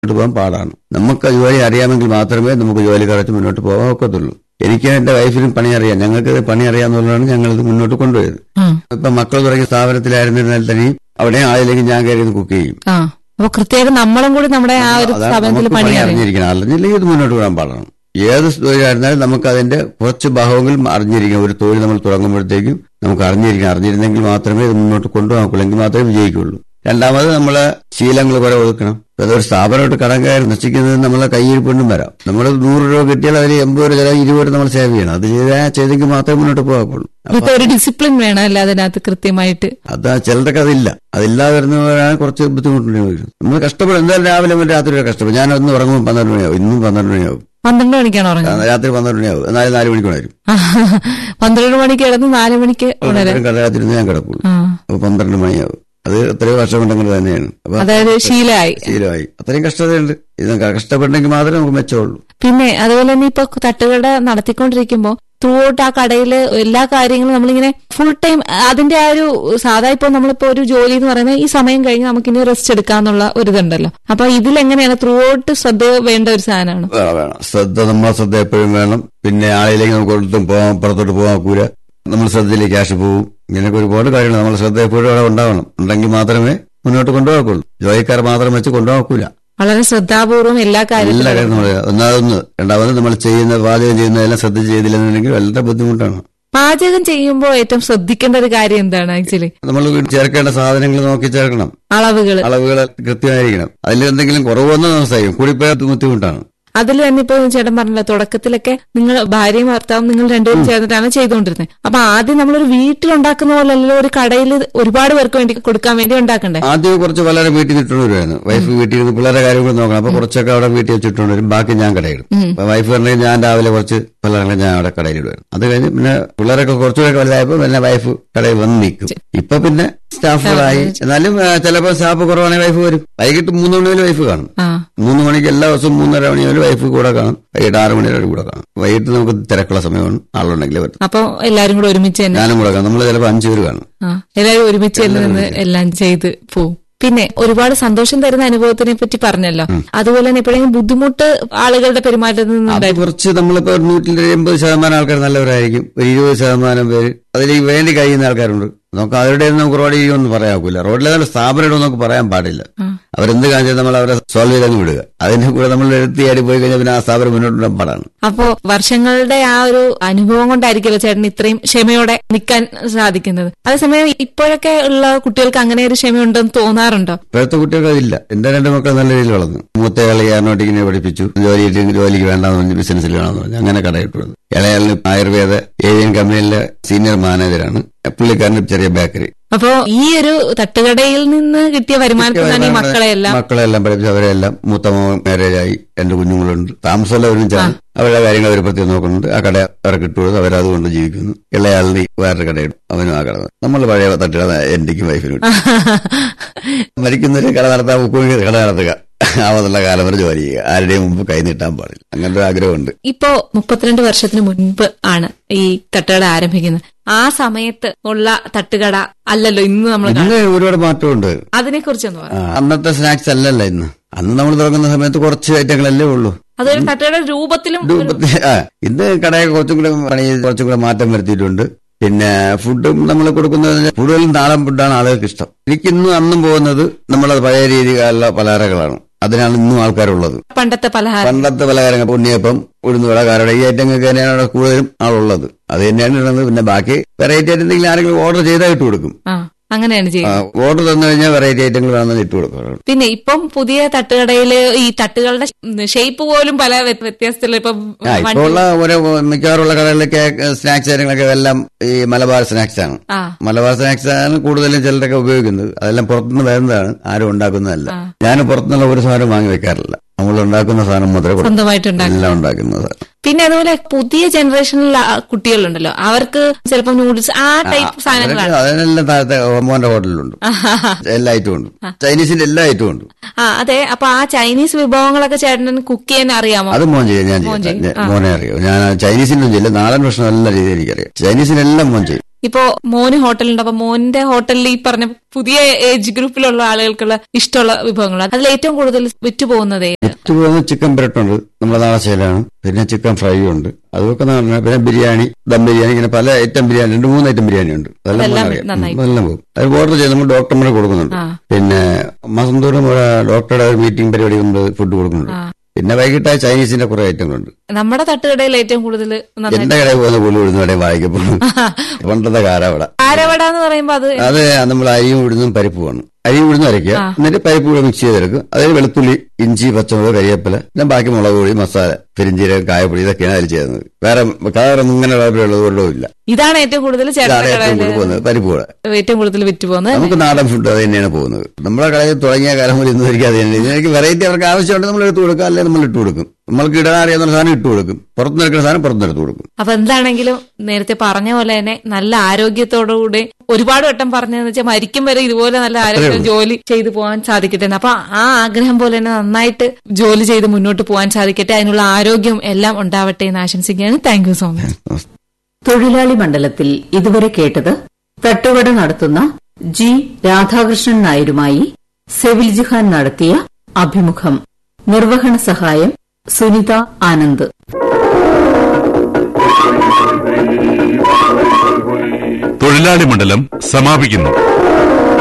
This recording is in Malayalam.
പോകാൻ പാടാണ് നമുക്ക് ജോലി അറിയാമെങ്കിൽ മാത്രമേ നമുക്ക് ജോലി കറച്ച് മുന്നോട്ട് പോകാൻ ഒക്കത്തുള്ളൂ എനിക്ക് എന്റെ വൈഫിനും പണി അറിയാം ഞങ്ങൾക്ക് പണി അറിയാമെന്നുള്ളതാണ് ഞങ്ങൾ ഇത് മുന്നോട്ട് കൊണ്ടുപോയത് ഉം. ഇപ്പൊ മക്കൾ തുടങ്ങിയ സ്ഥാപനത്തിലായിരുന്നിരുന്നാൽ തന്നെയും അവിടെ ആയില്ലെങ്കിൽ ഞാൻ കയറി കുക്ക് ചെയ്യും ആ അപ്പൊ കൃത്യമായിട്ട് നമ്മളും കൂടി നമ്മുടെ ആ ഒരു അതാണ് സ്ഥാപനത്തിൽ നമുക്ക് പണി പണി അറിയാം അറിഞ്ഞിരിക്കണം അല്ലെങ്കിൽ ഇത് മുന്നോട്ട് പോകാൻ പാടാണ് ഏത് തൊഴിലായിരുന്നാലും നമുക്ക് അതിന്റെ കുറച്ച് ഭാഗമെങ്കിലും അറിഞ്ഞിരിക്കണം ഒരു തൊഴിൽ നമ്മൾ തുടങ്ങുമ്പോഴത്തേക്കും നമുക്ക് അറിഞ്ഞിരിക്കണം അറിഞ്ഞിരുന്നെങ്കിൽ മാത്രമേ ഇത് മുന്നോട്ട് കൊണ്ടുപോകാൻ എങ്കിൽ മാത്രമേ വിജയിക്കുള്ളൂ രണ്ടാമത് നമ്മളെ ശീലങ്ങൾ കുറെ ഒതുക്കണം അതൊരു സ്ഥാപനമായിട്ട് കടം കയറി നശിക്കുന്നത് നമ്മളെ കയ്യിരിപ്പൊന്നും വരാം നമ്മൾ നൂറ് രൂപ കിട്ടിയാൽ അതിൽ എൺപത് രൂപ ചില ഇരുപത് രൂപ നമ്മൾ സേവ് ചെയ്യണം അത് ചെയ്താൽ ചെയ്തെങ്കിൽ മാത്രമേ മുന്നോട്ട് പോകാക്കുള്ളൂ ഇപ്പൊ ഒരു ഡിസിപ്ലിൻ വേണം അല്ല അതിനകത്ത് കൃത്യമായിട്ട് അത് ചിലർക്ക് അതില്ല അതില്ലാതെ വരുന്നവരാണ് കുറച്ച് ബുദ്ധിമുട്ടുണ്ട് നമ്മൾ കഷ്ടപ്പെടും എന്തായാലും രാവിലെ മുതൽ രാത്രി വരെ കഷ്ടപ്പെടും ഞാൻ ഒന്ന് ഉറങ്ങുമ്പോൾ പന്ത്രണ്ട് മണിയാവും ഇന്നും പന്ത്രണ്ട് മണിയാവും പന്ത്രണ്ട് മണിക്കാണ് ആ, ഉറങ്ങുന്നത് രാത്രി പന്ത്രണ്ട് മണിയാവും എന്നാലും നാല് മണിക്ക് ഉണരും പന്ത്രണ്ട് മണിക്ക് കിടന്ന് നാല് മണിക്ക് ഉണരാം അത്രയും കടകാത്തിരുന്ന് ഞാൻ കിടക്കുള്ളൂ ആ അപ്പൊ പന്ത്രണ്ട് മണിയാവും അത് എത്രയോ വർഷം കൊണ്ടെങ്കിൽ തന്നെയാണ് അപ്പൊ അതായത് ശീലമായി ശീലമായി അത്രയും കഷ്ടതയുണ്ട് ഇത് കഷ്ടപ്പെട്ടെങ്കിൽ മാത്രമേ നമുക്ക് മെച്ചമുള്ളൂ പിന്നെ അതുപോലെ തന്നെ ഇപ്പൊ തട്ടുകട നടത്തിക്കൊണ്ടിരിക്കുമ്പോ ത്രൂ ഔട്ട് ആ കടയില് എല്ലാ കാര്യങ്ങളും നമ്മളിങ്ങനെ ഫുൾ ടൈം അതിന്റെ ആ ഒരു സാധാ ഇപ്പൊ നമ്മളിപ്പോ ഒരു ജോലി എന്ന് പറയുന്നത് ഈ സമയം കഴിഞ്ഞ് നമുക്കിനി റെസ്റ്റ് എടുക്കാന്നുള്ള ഒരു ഇതുണ്ടല്ലോ അപ്പൊ ഇതിലെങ്ങനെയാണ് ത്രൂ ഔട്ട് ശ്രദ്ധ വേണ്ട ഒരു സാധനമാണ് വേണം വേണം ശ്രദ്ധ നമ്മളെ ശ്രദ്ധ എപ്പോഴും വേണം പിന്നെ ആളിലേക്ക് നമുക്ക് ഒരിടത്തും പോകാൻ പുറത്തോട്ട് പോകാൻ കൂര നമ്മൾ ശ്രദ്ധയിലേക്ക് ക്യാഷ് പോകും ഇങ്ങനെയൊക്കെ ഒരുപാട് കാര്യങ്ങൾ നമ്മൾ ശ്രദ്ധ എപ്പോഴും അവിടെ ഉണ്ടാവണം ഉണ്ടെങ്കിൽ മാത്രമേ മുന്നോട്ട് കൊണ്ടുപോകാക്കുള്ളൂ ജോലിക്കാർ മാത്രം വെച്ച് കൊണ്ടുപോകാക്കൂല വളരെ ശ്രദ്ധാപൂർവം എല്ലാ എല്ലാ കാര്യത്തിലും കാര്യം നമ്മൾ ഒന്നാമതൊന്ന് രണ്ടാമത് നമ്മൾ ചെയ്യുന്ന പാചകം ചെയ്യുന്നതെല്ലാം ശ്രദ്ധിച്ച് ചെയ്തില്ലെന്നുണ്ടെങ്കിൽ വളരെ ബുദ്ധിമുട്ടാണ് പാചകം ചെയ്യുമ്പോൾ ഏറ്റവും ശ്രദ്ധിക്കേണ്ട ഒരു കാര്യം എന്താണ് ആക്ച്വലി നമ്മൾ ചേർക്കേണ്ട സാധനങ്ങൾ നോക്കി ചേർക്കണം അളവുകൾ അളവുകൾ കൃത്യമായിരിക്കണം അതിൽ എന്തെങ്കിലും കുറവൊന്നും സംസാരിക്കും കൂടിപ്പോയാൽ ബുദ്ധിമുട്ടാണ് അതിൽ തന്നെ ഇപ്പൊ ചേട്ടൻ പറഞ്ഞല്ലോ തുടക്കത്തിലൊക്കെ നിങ്ങൾ ഭാര്യയും ഭർത്താവും നിങ്ങൾ രണ്ടുപേരും ചേർന്നിട്ടാണ് ചെയ്തുകൊണ്ടിരുന്നത് അപ്പൊ ആദ്യം നമ്മളൊരു വീട്ടിലുണ്ടാക്കുന്ന പോലല്ലോ ഒരു കടയിൽ ഒരുപാട് പേർക്ക് വേണ്ടി കൊടുക്കാൻ വേണ്ടി ഉണ്ടാക്കണ്ടേ ആദ്യം കുറച്ച് വളരെ വീട്ടിൽ നിട്ടുകൊണ്ട് വരുമായിരുന്നു വൈഫ് വീട്ടിൽ നിന്ന് പിള്ളേരെ കാര്യങ്ങൾ നോക്കണം അപ്പൊ കുറച്ചൊക്കെ അവിടെ വീട്ടിൽ വെച്ചിട്ടുണ്ട് വരും ബാക്കി ഞാൻ കടയിടും അപ്പൊ വൈഫ് പറഞ്ഞെങ്കിൽ ഞാൻ രാവിലെ കുറച്ച് പിള്ളേരെ ഞാൻ അവിടെ കടയിലിടുമായിരുന്നു അത് കഴിഞ്ഞ് പിന്നെ പിള്ളേരൊക്കെ കുറച്ചുകൂടെ വലുതായപ്പോ പിന്നെ വൈഫ് കടയിൽ വന്ന് നിൽക്കും ഇപ്പൊ പിന്നെ സ്റ്റാഫുകളായി എന്നാലും ആ, ചിലപ്പോ സ്റ്റാഫ് കുറവാണെങ്കിൽ വൈഫ് വരും വൈകിട്ട് മൂന്ന് മണി വരെ വൈഫ് കാണും ആ മൂന്ന് മണിക്ക് എല്ലാ ദിവസവും മൂന്നര മണി വരെ വൈഫ് കൂടെ കാണും വൈകിട്ട് ആറ് മണി വരെ കൂടെ കാണും വൈകിട്ട് നമുക്ക് തിരക്കുള്ള സമയമാണ് ആളുണ്ടെങ്കിൽ പറ്റും അപ്പൊ എല്ലാരും കൂടെ ഒരുമിച്ച് തന്നെ ഞാനും കൂടെ കാണും നമ്മൾ ചിലപ്പോൾ അഞ്ചു പേര് കാണും ആ എല്ലാരും ഒരുമിച്ച് തന്നെ നിന്ന് എല്ലാം ചെയ്ത് പോവും പിന്നെ ഒരുപാട് സന്തോഷം തരുന്ന അനുഭവത്തിനെ പറ്റി പറഞ്ഞല്ലോ അതുപോലെ തന്നെ എപ്പോഴെങ്കിലും ബുദ്ധിമുട്ട് ആളുകളുടെ പെരുമാറ്റത്തിൽ അത് നിന്നുണ്ടായിരുന്നു കുറച്ച് നമ്മളിപ്പോ ഒരു നൂറ്റിൽ എൺപത് ശതമാനം ആൾക്കാർ നല്ലവരായിരിക്കും ഒരു ഇരുപത് ശതമാനം പേര് അതിലേക്ക് വേണ്ടി കഴിയുന്ന ആൾക്കാരുണ്ട് നമുക്ക് അവരുടെ ഒന്നും നമുക്ക് റോഡ് ചെയ്യുമെന്ന് പറയാക്കൂല റോഡിലെ സ്ഥാപനം നമുക്ക് പറയാൻ പാടില്ല അവരെന്ത് കാണിച്ചാൽ നമ്മൾ അവരെ സോൾവ് ചെയ്തങ്ങ് വിടുക അതിന്റെ കൂടെ നമ്മൾ എഴുത്തിയാടി പോയി കഴിഞ്ഞാൽ പിന്നെ ആ സ്ഥാപനം മുന്നോട്ട് കൊണ്ടുപോകാൻ പാടാണ് അപ്പോ വർഷങ്ങളുടെ ആ ഒരു അനുഭവം കൊണ്ടായിരിക്കുമല്ലോ ചേട്ടൻ ഇത്രയും ക്ഷമയോടെ നിൽക്കാൻ സാധിക്കുന്നത് അതേസമയം ഇപ്പോഴൊക്കെ ഉള്ള കുട്ടികൾക്ക് അങ്ങനെ ഒരു ക്ഷമയുണ്ടെന്ന് തോന്നാറുണ്ടോ ഇപ്പോഴത്തെ കുട്ടികൾക്ക് അതില്ല എന്റെ രണ്ട് മക്കൾ നല്ല രീതിയിൽ വളർന്നു മൂത്തയാൾ എയറോട്ടിക്കിനെ പഠിപ്പിച്ചു ജോലി ജോലിക്ക് വേണ്ടാന്ന് പറഞ്ഞ് ബിസിനസ്സിൽ വേണമെന്ന് പറഞ്ഞു അങ്ങനെ കടയിട്ട് വന്നു ഇളയാളിന് ആയുർവേദ ഏവിയൻ കമ്പനിയിലെ സീനിയർ മാനേജറാണ് പുള്ളിക്കാരന് ചെറിയ ബേക്കറി അപ്പോ ഈ ഒരു തട്ടുകടയിൽ നിന്ന് കിട്ടിയ വരുമാനത്തിൽ നിന്നാണ് ഈ മക്കളെയെല്ലാം മക്കളെല്ലാം പഠിപ്പിച്ച് അവരെല്ലാം മൂത്ത മോൻ മാരേജായി രണ്ട് കുഞ്ഞുങ്ങളുണ്ട് താമസമെല്ലാം ഒരുമിച്ചാണ് അവരുടെ കാര്യങ്ങൾ അവർ പ്രത്യേകം നോക്കുന്നുണ്ട് ആ കട അവരെ കിട്ടുന്നത് അവരതുകൊണ്ട് ജീവിക്കുന്നു ഇളയാളിന് വേറൊരു കടയിടും അവനും ആ കട നമ്മൾ പഴയ തട്ടുകട എന്റെക്കും വൈഫിനും മരിക്കുന്നൊരു കട നടത്താൻ മുക്കുമെങ്കിൽ കട നടത്തുക ആവതുള്ള കാലം വരെ ജോലി ചെയ്യുക ആരുടെയും മുമ്പ് കൈ നീട്ടാൻ പാടില്ല അങ്ങനത്തെ ഒരു ആഗ്രഹമുണ്ട് ഇപ്പോ മുപ്പത്തിരണ്ട് വർഷത്തിന് മുൻപ് ആണ് ഈ തട്ടുകട ആരംഭിക്കുന്നത് ആ സമയത്ത് ഉള്ള തട്ടുകട അല്ലല്ലോ ഇന്ന് നമ്മൾ ഇന്ന് ഒരുപാട് മാറ്റമുണ്ട് അതിനെ കുറിച്ചൊന്ന് പറയാം ആ, അന്നത്തെ സ്നാക്സ് അല്ലല്ല ഇന്ന് അന്ന് നമ്മൾ തുടങ്ങുന്ന സമയത്ത് കുറച്ച് ഐറ്റങ്ങളല്ലേ ഉള്ളൂ അതൊരു തട്ടുകട രൂപത്തിലും ഒരു- രൂപത്തിൽ ആ ഇന്ന് കടയെ കുറച്ചും കൂടെ പണി ചെയ്ത് കുറച്ചും കൂടെ മാറ്റം വരുത്തിയിട്ടുണ്ട് പിന്നെ ഫുഡും നമ്മൾ കൊടുക്കുന്നത് കൂടുതലും നാടൻ ഫുഡാണ് ആളുകൾക്ക് ഇഷ്ടം എനിക്കിന്നും അന്നും പോകുന്നത് നമ്മളത് പഴയ രീതിയിലുള്ള പലഹാരങ്ങളാണ് അതിനാണ് ഇന്നും ആൾക്കാരുള്ളത് പണ്ടത്തെ പലഹാരം പണ്ടത്തെ പലഹാരങ്ങൾ ഉണ്ണിയപ്പം ഉഴുന്നുവട കാരട ഈ ഐറ്റങ്ങൾക്ക് തന്നെയാണ് അവിടെ കൂടുതലും ആളുള്ളത് അത് തന്നെയാണ് ഇടുന്നത് പിന്നെ ബാക്കി വെറൈറ്റി ആയിട്ട് എന്തെങ്കിലും ആരെങ്കിലും ഓർഡർ ചെയ്താൽ ഇട്ട് കൊടുക്കും ആ അങ്ങനെയാണ് ചെയ്യുന്നത് ഓർഡർ തന്നു കഴിഞ്ഞാൽ വെറൈറ്റി ഐറ്റങ്ങൾ വേണമെന്ന് ഇട്ട് കൊടുക്കും പിന്നെ ഇപ്പം പുതിയ തട്ടുകടയില് ഈ തട്ടുകളുടെ ഷേപ്പ് പോലും പല വ്യ- വ്യത്യാസത്തിലുള്ള ഇപ്പം ആ ഇപ്പോൾ ഉള്ള ഓരോ മിക്കവാറുള്ള കടകളിലൊക്കെ സ്നാക്സ് കാര്യങ്ങളൊക്കെ എല്ലാം ഈ മലബാർ സ്നാക്സ് ആണ് ആ മലബാർ സ്നാക്സ് ആണ് കൂടുതലും ചിലരൊക്കെ ഉപയോഗിക്കുന്നത് അതെല്ലാം പുറത്തുനിന്ന് വരുന്നതാണ് ആരും ഉണ്ടാക്കുന്നതല്ല ഞാൻ പുറത്തുനിന്നുള്ള ഒരു സാധനം വാങ്ങി വെക്കാറില്ല നമ്മൾ ഉണ്ടാക്കുന്ന സാധനം മാത്രമേ കൊടുക്കൂ. സ്വന്തമായിട്ട് ഉണ്ടാക്കും എല്ലാം ഉണ്ടാക്കുന്നത് പിന്നെ അതുപോലെ പുതിയ ജനറേഷനിലുള്ള ആ കുട്ടികളുണ്ടല്ലോ അവർക്ക് ചിലപ്പോൾ നൂഡിൽസ് ആ ടൈപ്പ് സാധനങ്ങളാണ് അതിനെല്ലാം താഴത്തെ ഓമോന്റെ ഹോട്ടലിലുണ്ട് എല്ലാ ഐറ്റവും ഉണ്ട് ചൈനീസിന്റെ എല്ലാ ഐറ്റവും ഉണ്ട് ആ അതെ അപ്പൊ ആ ചൈനീസ് വിഭവങ്ങളൊക്കെ ചേട്ടന് കുക്ക് ചെയ്യാൻ അറിയാമോ അത് മോൻ ചെയ്യും ഞാൻ മോൻ ചെയ്യും ചെയ്യും. ഞാൻ- മോനെ അറിയോ ഞാൻ ചൈനീസിനും ചെയ്യില്ല നാടൻ ഭക്ഷണം നല്ല രീതിയിൽ എനിക്കറിയാം ചൈനീസിനെല്ലാം മോൻ ചെയ്യും ഇപ്പോ മോന് ഹോട്ടലുണ്ട് അപ്പൊ മോന്റെ ഹോട്ടലിൽ ഈ പറഞ്ഞ പുതിയ ഏജ് ഗ്രൂപ്പിലുള്ള ആളുകൾക്കുള്ള ഇഷ്ടമുള്ള വിഭവങ്ങൾ അതിൽ ഏറ്റവും കൂടുതൽ വിറ്റുപോകുന്നതേ വിറ്റ് പോകുന്ന ചിക്കൻ ബ്രെഡുണ്ട് നമ്മുടെ നാളശയിലാണ് പിന്നെ ചിക്കൻ ഫ്രൈ ഉണ്ട് അതൊക്കെ നാടനാണ്. പിന്നെ ബിരിയാണി ദം ബിരിയാണി ഇങ്ങനെ പല ഐറ്റം ബിരിയാണി രണ്ട് മൂന്ന് ഐറ്റം ബിരിയാണി ഉണ്ട് അതെല്ലാം അതെല്ലാം അറിയാം നന്നായി അതെല്ലാം പോകും അത് ഓർഡർ ചെയ്ത് നമ്മൾ ഡോക്ടർമാരെ കൊടുക്കുന്നുണ്ട് ആ. പിന്നെ മാസം തോറും ഒരു ഡോക്ടറുടെ ഒരു മീറ്റിംഗ് പരിപാടി നമ്മൾ ഫുഡ് കൊടുക്കുന്നുണ്ട് ആ. പിന്നെ വൈകിട്ട് ചൈനീസിന്റെ കുറെ ഐറ്റങ്ങളുണ്ട് നമ്മുടെ തട്ടുകടയിൽ ഏറ്റവും കൂടുതൽ നന്നായി എന്റെ കടയിൽ പോകുന്ന പുള്ളി ഉഴുന്ന കടയിൽ വായിക്കപ്പെടും പണ്ടത്തെ കാരവട ആരവട എന്ന് പറയുമ്പോ അത് അത് നമ്മൾ അരിയും ഉഴുന്നും പരിപ്പുമാണ് അരിയും ഉഴുന്നും അരയ്ക്കുക ആ. എന്നിട്ട് പരിപ്പ് കൂടെ മിക്സ് ചെയ്തെടുക്കും അതിൽ വെളുത്തുള്ളി ഇഞ്ചി പച്ചമുളക് കരിയേപ്പില പിന്നെ ബാക്കി മുളക് പൊടി മസാല പെരിഞ്ചീരകം കായപ്പൊടി ഇതൊക്കെയാണ് അതിൽ ചെയ്യുന്നത് വേറെ കളർ ഇങ്ങനെ ഉള്ളത് വെള്ളവും ഇല്ല ഇതാണ് ഏറ്റവും കൂടുതൽ ഇതാണ് ചേട്ടന്റെ ഏറ്റവും കൂടുതൽ കടയിൽ പോകുന്നത് പരിപ്പ് കൂടെ ഏറ്റവും കൂടുതൽ വിറ്റുപോകുന്നത് നമുക്ക് നാടൻ ഫുഡ് അത് തന്നെയാണ് പോകുന്നത് നമ്മളെ കടയിൽ തുടങ്ങിയ കാലം മുതൽ ഇന്ന് വരിക അത് തന്നെ ഇതിനൊക്കെ വെറൈറ്റി അവർക്ക് ആവശ്യമുണ്ട് നമ്മൾ എടുത്തു കൊടുക്കുക അല്ലെങ്കിൽ നമ്മൾ ഇട്ട് കൊടുക്കും നമ്മൾക്ക് ഇടാൻ അറിയാവുന്ന സാധനം ഇട്ട് കൊടുക്കും പുറത്തുനിന്ന് എടുക്കുന്ന സാധനം പുറത്തുനിന്ന് എടുത്ത് കൊടുക്കും അപ്പൊ എന്താണെങ്കിലും നേരത്തെ പറഞ്ഞ പോലെ തന്നെ നല്ല ആരോഗ്യത്തോടുകൂടി ഒരുപാട് വട്ടം പറഞ്ഞതെന്ന് വെച്ചാൽ മരിക്കും വരെ ഇതുപോലെ നല്ല ആരോഗ്യം ജോലി ചെയ്തു പോകാൻ സാധിക്കട്ടെ എന്ന്. അപ്പൊ ആ ആഗ്രഹം പോലെ തന്നെ നന്നായിട്ട് ജോലി ചെയ്ത് മുന്നോട്ട് പോകാൻ സാധിക്കട്ടെ അതിനുള്ള ആരോഗ്യം എല്ലാം ഉണ്ടാവട്ടെ എന്ന് ആശംസിക്കുകയാണ് താങ്ക് യു സോ മച്ച് തൊഴിലാളി മണ്ഡലത്തിൽ ഇതുവരെ കേട്ടത് തട്ടുകട നടത്തുന്ന ജി രാധാകൃഷ്ണൻ നായരുമായി സെവിൽ ജിഹാൻ നടത്തിയ അഭിമുഖം നിർവഹണ സഹായം സുനിത ആനന്ദ് തൊഴിലാളി മണ്ഡലം സമാപിക്കുന്നു